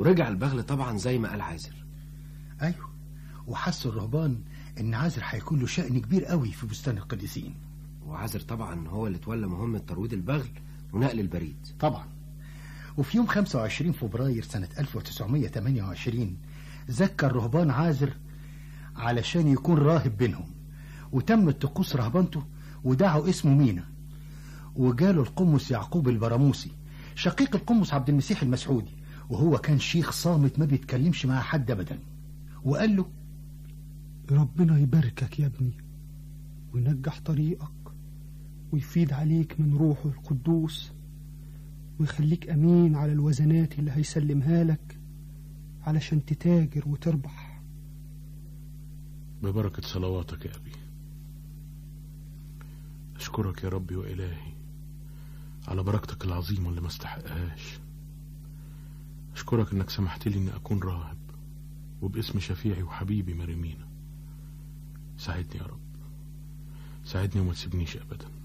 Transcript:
ورجع البغل طبعا زي ما قال عازر ايوه وحسوا الرهبان ان عازر هيكون له شأن كبير قوي في بستان القديسين وعازر طبعا هو اللي تولى مهمة ترويض البغل ونقل البريد طبعا وفي يوم 25 فبراير سنة 1928 زكى الرهبان عازر علشان يكون راهب بينهم وتمت طقوس رهبانته ودعوا اسمه مينا وجاله القمص يعقوب البراموسي شقيق القمص عبد المسيح المسعودي وهو كان شيخ صامت ما بيتكلمش مع حد ابدا وقال له ربنا يباركك يا ابني وينجح طريقك ويفيد عليك من روحه القدوس ويخليك أمين على الوزنات اللي هيسلمها لك علشان تتاجر وتربح ببركة صلواتك يا أبي أشكرك يا ربي وإلهي على بركتك العظيمة اللي ما استحقهاش أشكرك إنك سمحت لي إني أكون راهب وباسم شفيعي وحبيبي مريمينا ساعدني يا رب ساعدني وما تسيبنيش أبدا